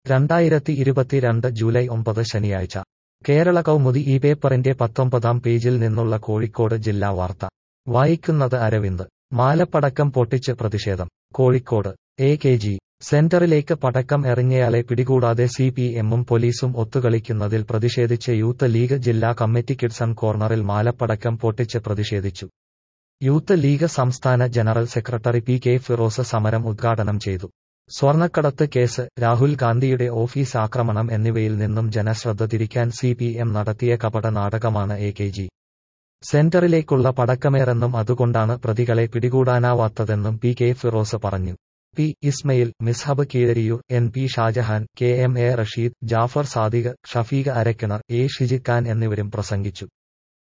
രണ്ടായിരത്തി ഇരുപത്തിരണ്ട് ജൂലൈ ഒമ്പത് ശനിയാഴ്ച കേരള കൗമുദി ഈ പേപ്പറിന്റെ പത്തൊമ്പതാം പേജിൽ നിന്നുള്ള കോഴിക്കോട് ജില്ലാ വാർത്ത വായിക്കുന്നത് അരവിന്ദ് മാലപ്പടക്കം പൊട്ടിച്ച് പ്രതിഷേധം കോഴിക്കോട് എ കെ ജി സെന്ററിലേക്ക് പടക്കം എറിഞ്ഞയാളെ പിടികൂടാതെ സി പി എമ്മും പോലീസും ഒത്തുകളിക്കുന്നതിൽ പ്രതിഷേധിച്ച് യൂത്ത് ലീഗ് ജില്ലാ കമ്മിറ്റി കിഡ്സൺ കോർണറിൽ മാലപ്പടക്കം പൊട്ടിച്ച് പ്രതിഷേധിച്ചു യൂത്ത് ലീഗ് സംസ്ഥാന general secretary P K Firos സമരം ഉദ്ഘാടനം ചെയ്തു സ്വർണ്ണക്കടത്ത് കേസ് രാഹുൽ ഗാന്ധിയുടെ ഓഫീസ് ആക്രമണം എന്നിവയിൽ നിന്നും ജനശ്രദ്ധ തിരിക്കാൻ സി പി എം നടത്തിയ കപട നാടകമാണ് എ കെ ജി സെന്ററിലേക്കുള്ള പടക്കമേറെന്നും അതുകൊണ്ടാണ് പ്രതികളെ പിടികൂടാനാവാത്തതെന്നും പി കെ ഫിറോസ് പറഞ്ഞു P Ismail Mishab Keezhariyur N P Shajahan K M A Rasheed Jafar Sadiq Shafeeq Arakkinar A Shijikhan എന്നിവരും പ്രസംഗിച്ചു